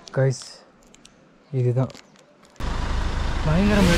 Guys இதுதான் பயங்கரம்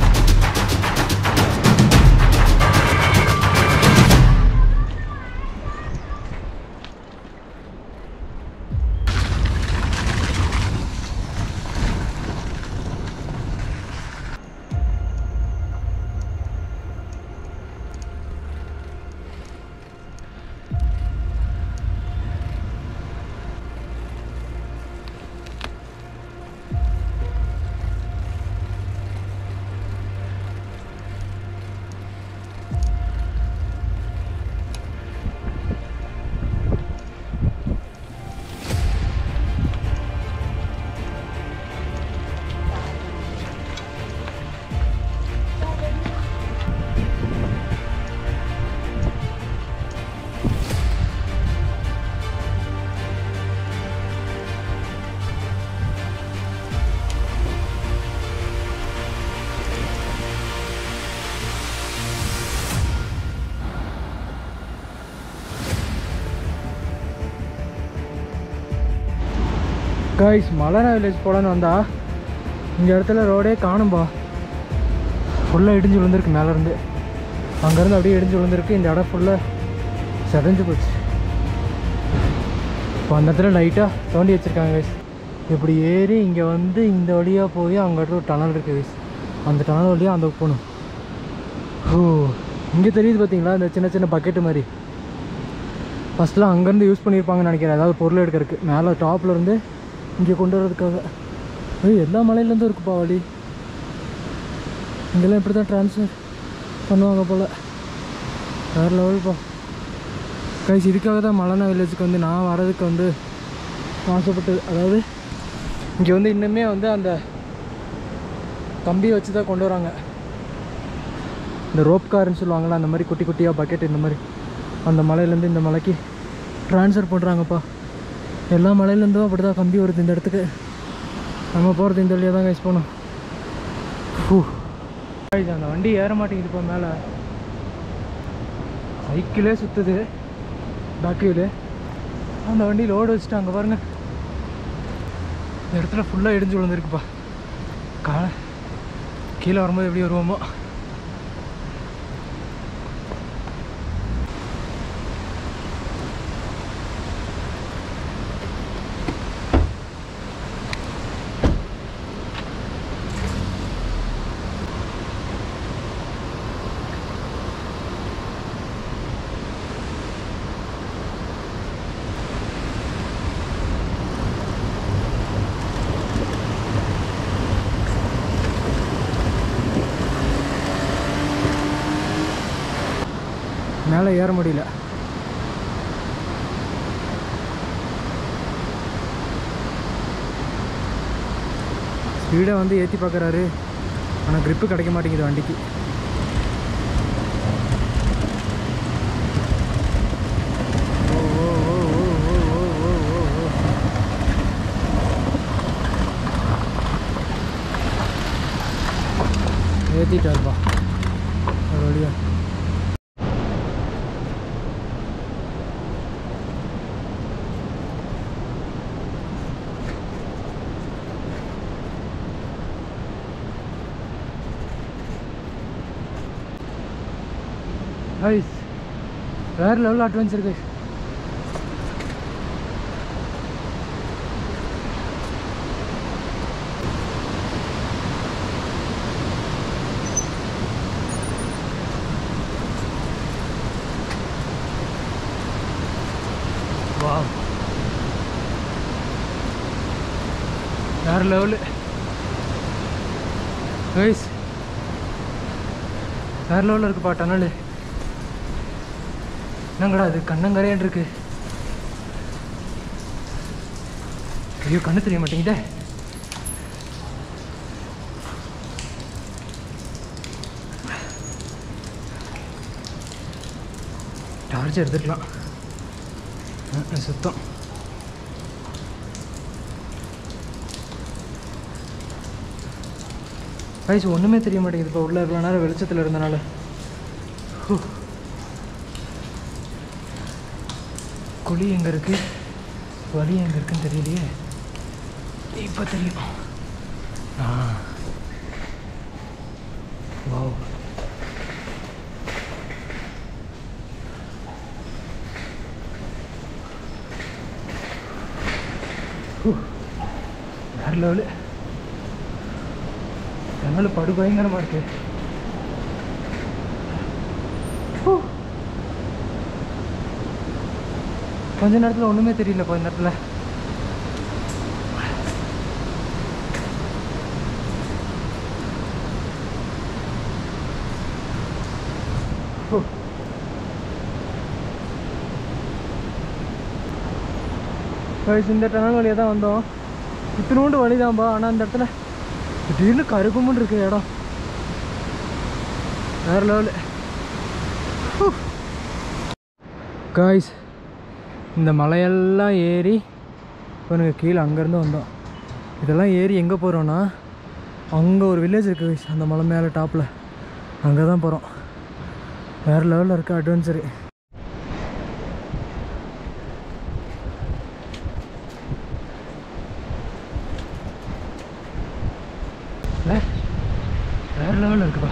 guys மலனா village போகலான்னு வந்தா இந்த இடத்துல ரோடே காணும்பா ஃபுல்லாக இடிஞ்சு விழுந்திருக்கு மேலேருந்து அங்கேருந்து அப்படியே இடிஞ்சு விழுந்திருக்கு இந்த இடம் ஃபுல்லாக செதஞ்சு போச்சு இப்போ அந்த இடத்துல லைட்டாக தோண்டி வச்சுருக்காங்க கைஸ் இப்படி ஏறி இங்கே வந்து இந்த வழியாக போய் அங்கே ஒரு டனல் இருக்குது கைஸ் அந்த டனல் வழியாக அந்த போகணும் ஓ இங்கே தெரியுது பார்த்தீங்களா இந்த சின்ன சின்ன பக்கெட்டு மாதிரி ஃபஸ்ட்லாம் அங்கேருந்து யூஸ் பண்ணியிருப்பாங்கன்னு நினைக்கிறேன் ஏதாவது பொருள் எடுக்கிறதுக்கு மேலே டாப்ல இருந்து இங்கே கொண்டு வர்றதுக்காக ஏய் எல்லா மலையிலேருந்தும் இருக்குப்பா வழி இங்கெல்லாம் இப்படி தான் ட்ரான்ஸ்ஃபர் பண்ணுவாங்க போல் வேறு லெவல்ப்பா கைஸ் இதுக்காக தான் மலைனா வில்லேஜுக்கு வந்து நான் வரதுக்கு வந்து ஆசைப்பட்டது அதாவது இங்கே வந்து இன்னுமே வந்து அந்த கம்பியை வச்சு தான் கொண்டு வராங்க இந்த ரோப் கார்னு சொல்லுவாங்கள்ல அந்த மாதிரி குட்டி குட்டியாக பக்கெட் இந்த மாதிரி அந்த மலையிலேருந்து இந்த மலைக்கு ட்ரான்ஸ்ஃபர் பண்ணுறாங்கப்பா எல்லா மலையிலேருந்தும் அப்படி தான் கம்பி வருது இந்த இடத்துக்கு நம்ம போகிறது இந்த வழியாக தான் கைஸ் போகணும் ஹூ. Guys, அந்த வண்டி ஏற மாட்டேங்குதுப்பா மேலே சைக்கிளே சுற்றுது பேக் வீலு அந்த வண்டி லோடு வச்சுட்டு அங்கே பாருங்க இந்த இடத்துல ஃபுல்லாக இடிஞ்சு விழுந்துருக்குப்பா கா கீழே வரும்போது எப்படி வருவோமோ மேலே ஏற முடியல ஸ்பீடை வந்து ஏற்றி பார்க்குறாரு ஆனால் grip கிடைக்க மாட்டேங்குது வண்டிக்கு ஓ, ஓ, ஓ, ஓ, ஓ, ஓ, ஓ, ஓ, ஓ. ஏற்றிட்டாருப்பா ஒரு வழியா கைஸ் வேறு லெவல் அட்வென்ச்சர் கைஸ் வாவ் வேறு லெவலு கைஸ் வேறு லெவலில் இருக்குப்பா டனல் என்னங்கடா அது கண்ணங்கரையான் இருக்கு ஐயோ கண்ணு தெரிய மாட்டேங்குதே டார்ச் எடுத்துக்கலாம் அஹ், அஹ், சுத்தம் வயசு ஒன்றுமே தெரிய மாட்டேங்குது இப்போ உள்ள இவ்வளோ நேரம் வெளிச்சத்தில் இருந்தனால ஹூ. குழி எங்கே இருக்குது வழி எங்கே இருக்குன்னு தெரியலையே இப்போ தெரியும் ஆ வாவ் வேற லெவலு ஜன்னல் படு பயங்கரமாக இருக்கு ஹூ. கொஞ்ச நேரத்தில் ஒன்றுமே தெரியல கொஞ்ச நேரத்தில் ஹூ. guys, இந்த டனல் வழியாக தான் வந்தோம் இத்தினோண்டு வழிதான்பா ஆனால் இந்த இடத்துல திடீர்னு கருக்குமுன்னு இருக்கு இடம் வேற லெவலு காய்ஸ் இந்த மலையெல்லாம் ஏறி பாருங்க கீழே அங்கேருந்து வந்தோம் இதெல்லாம் ஏறி எங்கே போகிறோன்னா அங்கே ஒரு வில்லேஜ் இருக்குது guys, அந்த மலை மேலே டாப்பில் அங்கே தான் போகிறோம் வேறு லெவலில் இருக்க அட்வென்ச்சரு இல்லை வேறு லெவலில் இருக்குப்பா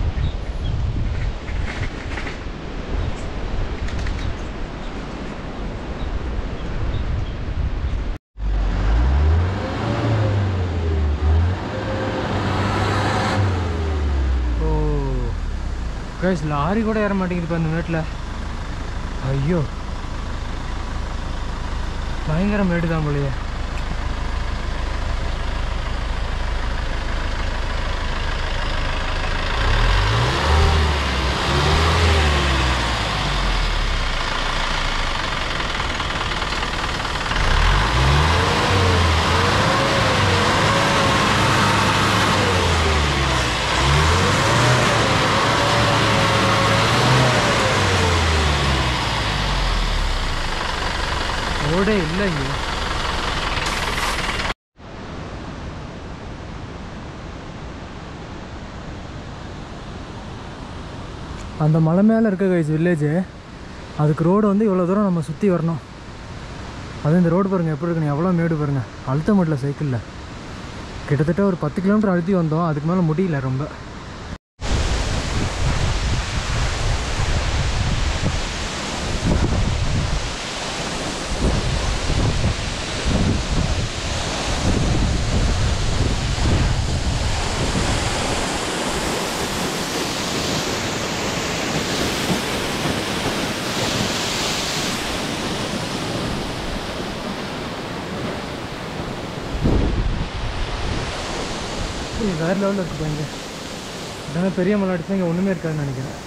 ஓ கைஸ் லாரி கூட ஏற மாட்டேங்குது இப்போ அந்த மேட்டில் ஐயோ பயங்கர மேடு தான் போலயே ரோடே இல்லை இங்கே அந்த மலை மேலே இருக்க கைஸ் வில்லேஜு அதுக்கு ரோடு வந்து இவ்வளோ தூரம் நம்ம சுற்றி வரணும் அது இந்த ரோடு பாருங்கள் எப்படி இருக்குன்னு எவ்வளோ மேடு பாருங்கள் அழுத்த முடியல சைக்கிளில் கிட்டத்தட்ட ஒரு பத்து கிலோமீட்டர் அழுத்தி வந்தோம் அதுக்கு மேலே முடியல ரொம்ப இது வேறு லெவலில் இருக்குப்பா இங்கே இதெல்லாம் பெரிய மலை அடிச்சா இங்கே ஒன்றுமே இருக்காதுன்னு நினைக்கிறேன்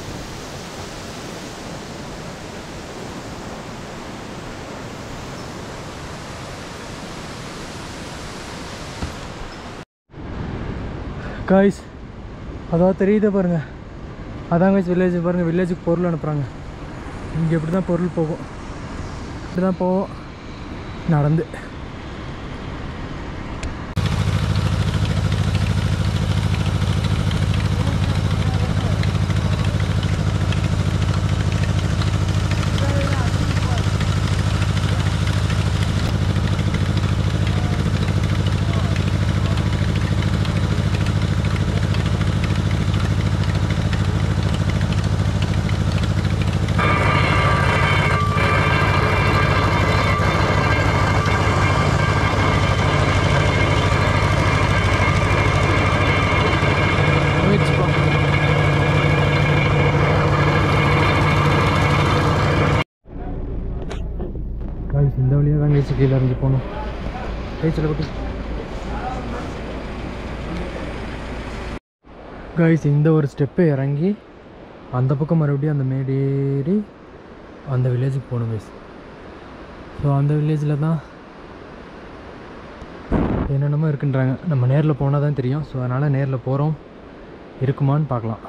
காய்ஸ் அதாவது தெரியுதே பாருங்க அதான் காய்ஸ் வில்லேஜ் பாருங்கள் வில்லேஜுக்கு பொருள் அனுப்புகிறாங்க இங்கே இப்படி தான் பொருள் போகும் இப்படி தான் போவோம் நடந்து போயிடுச்சுப்பா காய்ஸ் இந்த வழியாக தான் கழிச்சு கீழே இறங்கி போகணும் கழிச்சில் குட்டி காய்ஸ் இந்த ஒரு ஸ்டெப்பை இறங்கி அந்த பக்கம் மறுபடியும் அந்த மேடு ஏறி அந்த வில்லேஜுக்கு போகணும் கைஸ் ஸோ அந்த வில்லேஜில் தான் என்னென்னமோ இருக்குன்றாங்க நம்ம நேரில் போனால் தான் தெரியும் ஸோ அதனால் நேரில் போகிறோம் இருக்குமான்னு பார்க்கலாம்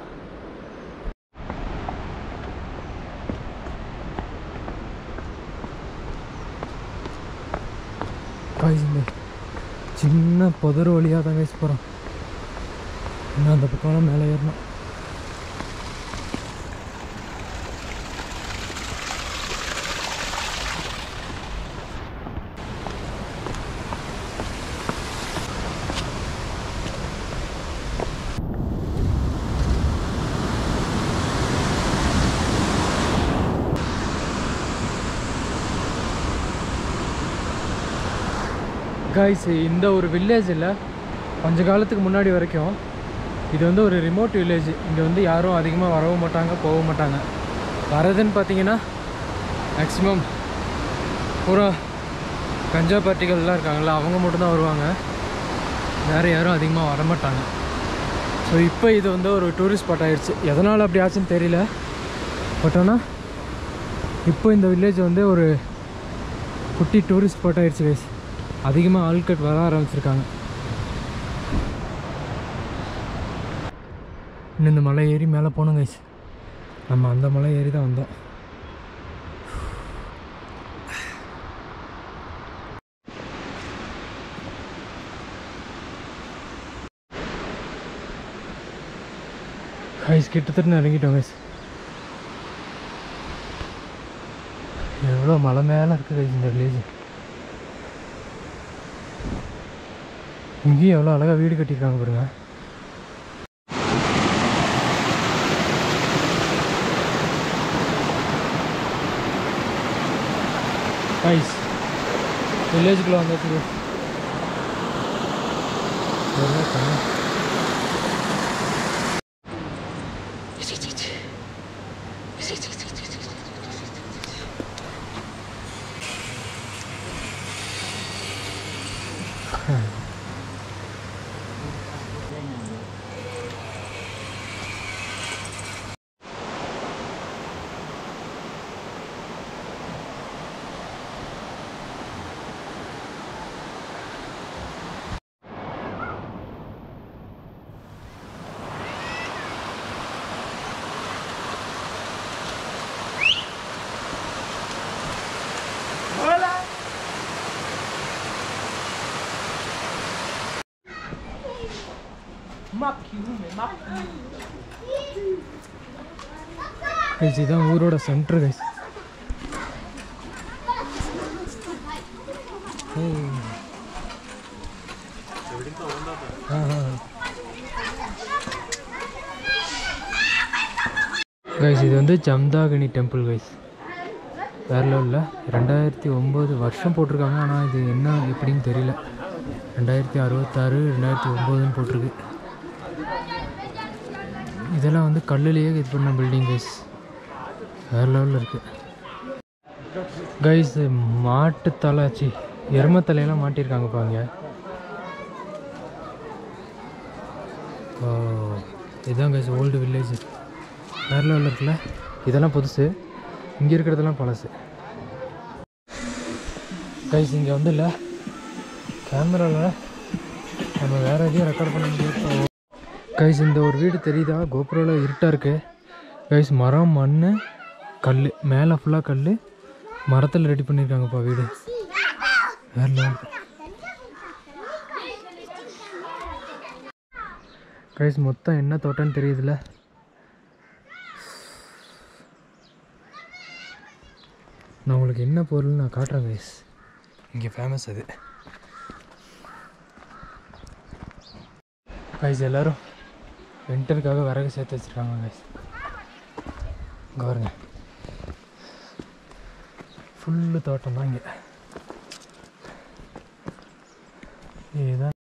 காய்ஸ் இந்த சின்ன புதர் வழியாக தான் காய்ஸ் போகிறோம் இன்னும் அந்த பக்கம்லாம் மேலே ஏறணும் கைஸ் இந்த ஒரு வில்லேஜில் கொஞ்ச காலத்துக்கு முன்னாடி வரைக்கும் இது வந்து ஒரு ரிமோட் வில்லேஜ் இங்கே வந்து யாரும் அதிகமாக வரவும் மாட்டாங்க போகவும் மாட்டாங்க வரதுன்னு பார்த்தீங்கன்னா மேக்ஸிமம் பூரா கஞ்சா பார்ட்டிகள்லாம் இருக்காங்கல்ல அவங்க மட்டும்தான் வருவாங்க வேறு யாரும் அதிகமாக வரமாட்டாங்க ஸோ இப்போ இது வந்து ஒரு டூரிஸ்ட் ஸ்பாட் ஆயிடுச்சு எதனால் அப்படி ஆச்சுன்னு தெரியல பட் ஆனால் இப்போ இந்த வில்லேஜ் வந்து ஒரு குட்டி டூரிஸ்ட் ஸ்பாட் ஆயிடுச்சு கைஸ் அதிகமாக ஆட்கள் வர ஆரம்பிச்சிருக்காங்க இன்னும் இந்த மலை ஏறி மேலே போகணும் கைஸ் நம்ம அந்த மலை ஏறி தான் வந்தோம் கைஸ் கிட்டத்தட்ட இறங்கிட்டோம் கைஸ் எவ்வளோ மலை மேலே இருக்குது கைஸ் இந்த வில்லேஜ் இங்கேயும் எவ்வளோ அழகாக வீடு கட்டியிருக்காங்க பாருங்க கைஸ் வில்லேஜுக்குள்ளே வந்தாச்சு guys. ஒரே கண்ணு. கைஸ் இதுதான் ஊரோட சென்டர் கைஸ் கைஸ் இது வந்து ஜம்தாகனி டெம்பிள் கைஸ் வேற லெவலில் ரெண்டாயிரத்தி ஒம்பது வருஷம் போட்டிருக்காங்க ஆனால் இது என்ன எப்படின்னு தெரியல ரெண்டாயிரத்தி அறுபத்தாறு ரெண்டாயிரத்தி ஒம்போதுன்னு போட்டிருக்கு இதெல்லாம் வந்து கல்லுலேயே இது பண்ண பில்டிங் கைஸ் வேறு லெவலில் இருக்குது கைஸ் மாட்டு தலைச்சி எரும தலையெல்லாம் மாட்டியிருக்காங்க பாங்க ஓ இதுதான் கைஸ் ஓல்டு வில்லேஜ் வேறு லெவலில் இருக்குல்ல இதெல்லாம் புதுசு இங்கே இருக்கிறதெல்லாம் பழசு கைஸ் இங்கே வந்து இல்லை கேமராவில் நம்ம வேறு எதையும் ரெக்கார்ட் பண்ண முடியாது கைஸ் இந்த ஒரு வீடு தெரியுதா கோபுரோவில் இருட்டாக இருக்கு கைஸ் மரம் மண் கல் மேலே ஃபுல்லாக கல் மரத்தில் ரெடி பண்ணியிருக்காங்கப்பா வீடு வேற level. கைஸ் மொத்தம் என்ன தோட்டம்னு தெரியுதுல்ல நான் உங்களுக்கு என்ன பொருள் நான் காட்டுறேன் கைஸ் இங்கே ஃபேமஸ் அது கைஸ் எல்லோரும் வின்டருக்காக விறகு சேர்த்து வச்சுருக்காங்க கைஸ் இங்கே பாருங்க ஃபுல்லு தோட்டம் தான் இங்கே இதுதான்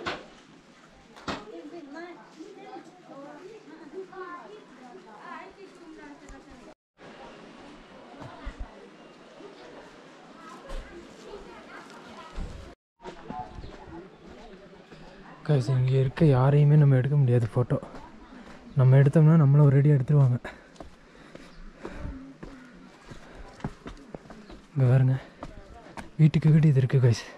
கைஸ் இங்கே இருக்க யாரையுமே நம்ம எடுக்க முடியாது ஃபோட்டோ நம்ம எடுத்தோம்னா நம்மள ஒரு ரெடியாக எடுத்துருவாங்க இங்கே பாருங்க வீட்டுக்கு வீடு இது இருக்குது கைஸ்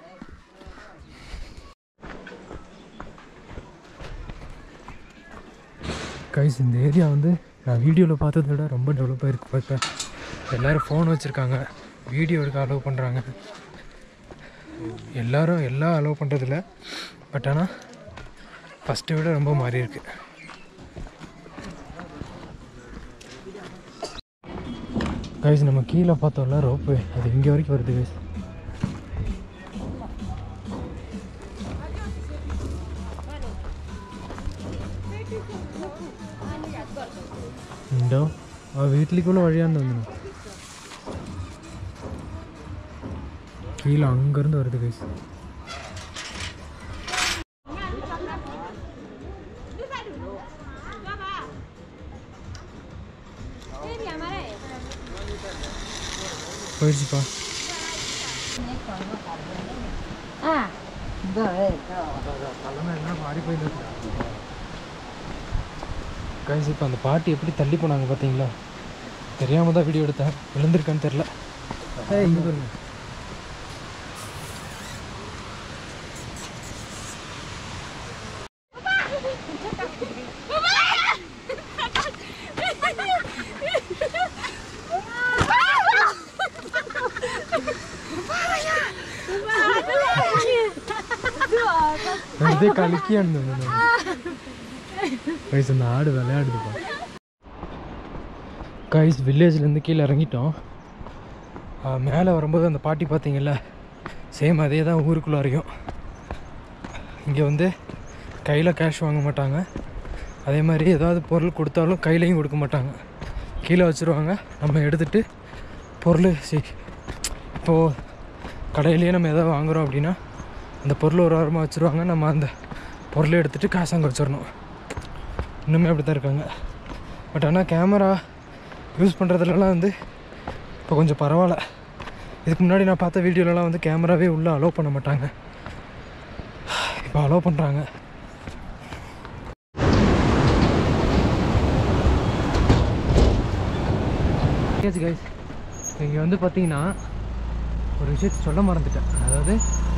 கைஸ் இந்த ஏரியா வந்து நான் வீடியோவில் பார்த்ததை விட ரொம்ப டெவலப் ஆகிருக்கு இப்போ இப்போ எல்லோரும் ஃபோன் வச்சுருக்காங்க வீடியோ எடுக்க அலோவ் பண்ணுறாங்க எல்லாரும் எல்லாம் அலோவ் பண்ணுறதில்ல பட் ஆனால் ஃபஸ்ட்டை விட ரொம்ப மாறி இருக்கு கைஸ் நம்ம கீழே பார்த்தோம்ல ரோப்பு அது இங்கே வரைக்கும் வருது கைஸ் ഉണ്ടോ ആ വീട്ടിലേക്കുള്ള വഴിയാന്ന് തോന്നുന്നു കീഴ അങ്ങിருந்து வருது கைஸ் போயிடுச்சுப்பா கைஸ் இப்போ அந்த பாட்டி எப்படி தள்ளி போனாங்க பார்த்தீங்களா தெரியாம தான் வீடியோ எடுத்தேன் விழுந்திருக்கான்னு தெரில ஏய் இங்கே பாருங்க இதே கலக்கியா இருந்தது கைஸ் அந்த ஆடு விளையாடுதுப்பா கைஸ் வில்லேஜ்லேருந்து கீழே இறங்கிட்டோம் மேலே வரும்போது அந்த பாட்டி பார்த்தீங்கல்ல சேம் அதே தான் ஊருக்குள்ளே வரையும் இங்கே வந்து கையில் கேஷ் வாங்க மாட்டாங்க அதே மாதிரி ஏதாவது பொருள் கொடுத்தாலும் கையிலையும் கொடுக்க மாட்டாங்க கீழே வச்சுருவாங்க நம்ம எடுத்துகிட்டு பொருள் சி இப்போது கடையிலேயே நம்ம எதாவது வாங்குகிறோம் அப்படின்னா அந்த பொருள் ஒரு வாரமாக வச்சுருவாங்க நம்ம அந்த பொருளை எடுத்துகிட்டு காசு அங்கே வச்சிடணும் இன்னுமே அப்படி தான் இருக்காங்க பட் ஆனால் கேமரா யூஸ் பண்ணுறதுலலாம் வந்து இப்போ கொஞ்சம் பரவாயில்ல இதுக்கு முன்னாடி நான் பார்த்த வீடியோலலாம் வந்து கேமராவே உள்ளே அலோவ் பண்ண மாட்டாங்க இப்போ அலோவ் பண்ணுறாங்க கைஸ் இங்கே வந்து பார்த்தீங்கன்னா ஒரு விஷயத்தை சொல்ல மறந்துட்டேன் அதாவது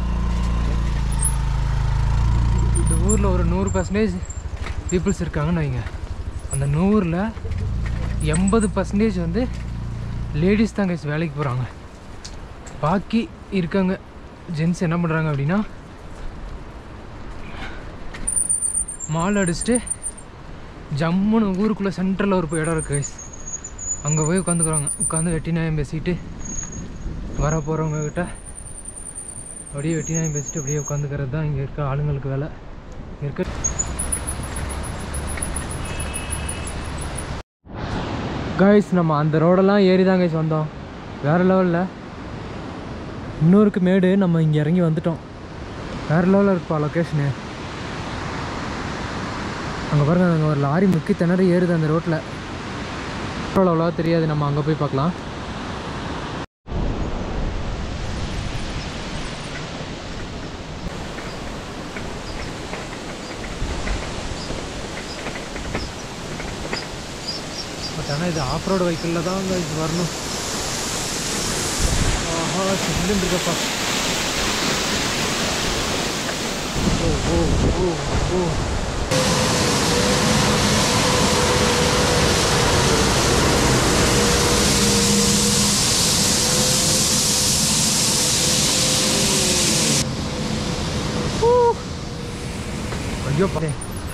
இந்த ஊரில் ஒரு நூறு பர்சன்டேஜ் பீப்புள்ஸ் இருக்காங்கன்னு வைங்க அந்த நூறில் எண்பது பர்சன்டேஜ் வந்து லேடிஸ் தான் கைஸ் வேலைக்கு போகிறாங்க பாக்கி இருக்காங்க ஜென்ஸ் என்ன பண்ணுறாங்க அப்படின்னா மால் அடிச்சுட்டு ஜம்முன்னு ஊருக்குள்ளே சென்டரில் ஒரு இடம் இருக்குது கைஸ் அங்கே போய் உட்காந்துக்குறாங்க உட்காந்து வெட்டி நியாயம் பேசிட்டு வர போகிறவங்க கிட்ட அப்படியே வெட்டி நியாயம் பேசிட்டு அப்படியே உட்காந்துக்கிறது தான் இங்கே இருக்க ஆளுங்களுக்கு வேலை இங்க இருக்க கைஸ் நம்ம அந்த ரோடெல்லாம் ஏறி தான் கைஸ் வந்தோம் வேறு லெவலில் இன்னொருக்கு மேடு நம்ம இங்கே இறங்கி வந்துட்டோம் வேறு லெவலில் இருப்பா லொக்கேஷனு அங்கே பாருங்க அங்கே ஒரு லாரி முக்கி திணறி ஏறுது அந்த ரோட்டில் அவ்வளோவா தெரியாது நம்ம அங்கே போய் பார்க்கலாம் பட் ஆனால் இது ஆஃப் ரோடு வெஹிக்கிளில் தான் அங்கே இது வரணும் ஆஹா சில்லுன்னு இருக்கப்பா ஓ ஓ ஓ ஓ ஐயோ பாரு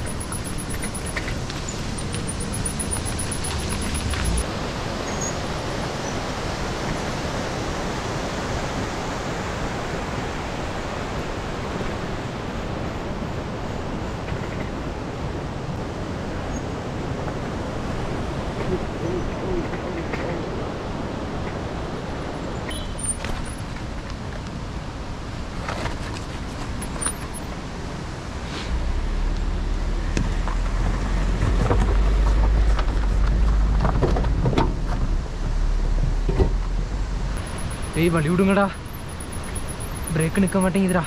டேய் வழி விடுங்கடா பிரேக் நிற்க மாட்டேங்குதுடா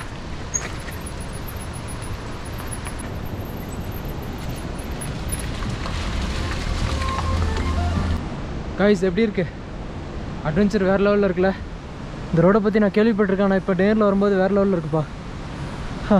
காய்ஸ் எப்படி இருக்கு அட்வென்ச்சர் வேறு லெவலில் இருக்குல்ல இந்த ரோடை பற்றி நான் கேள்விப்பட்டிருக்கேன் ஆனால் இப்போ நேரில் வரும்போது வேறு லெவலில் இருக்குப்பா ஹா.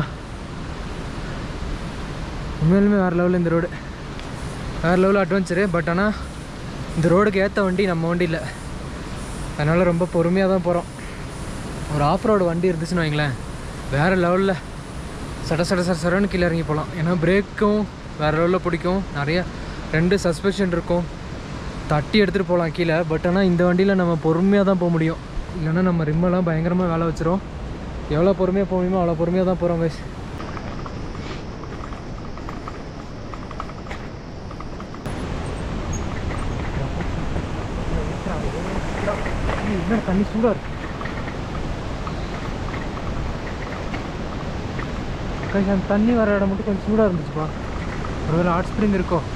உண்மையிலுமே வேறு லெவலில் இந்த ரோடு வேறு லெவலில் அட்வென்ச்சரு பட் ஆனால் இந்த ரோடுக்கு ஏற்ற வண்டி நம்ம வண்டி இல்லை அதனால் ரொம்ப பொறுமையாக தான் போகிறோம் ஒரு ஆஃப் ரோடு வண்டி இருந்துச்சுன்னு வைங்களேன் வேறு லெவலில் சட சட சட சடன்னு கீழே இறங்கி போகலாம் ஏன்னா பிரேக்கும் வேறு லெவலில் பிடிக்கும் நிறைய ரெண்டு சஸ்பென்ஷன் இருக்கும் தட்டி எடுத்துகிட்டு போகலாம் கீழே பட் ஆனால் இந்த வண்டியில் நம்ம பொறுமையாக தான் போக முடியும் இல்லைன்னா நம்ம ரிம்மெல்லாம் பயங்கரமாக வேலை வச்சிரும் எவ்வளோ பொறுமையாக போக முடியுமோ அவ்வளோ பொறுமையாக தான் போகிறோம் guys என்ன தண்ணி சூடாக இருக்கு கைஸ் அந்த தண்ணி வர இடம் மட்டும் கொஞ்சம் சூடாக இருந்துச்சுப்பா ஒருவேளை ஹாட் ஸ்ப்ரிங் இருக்கோ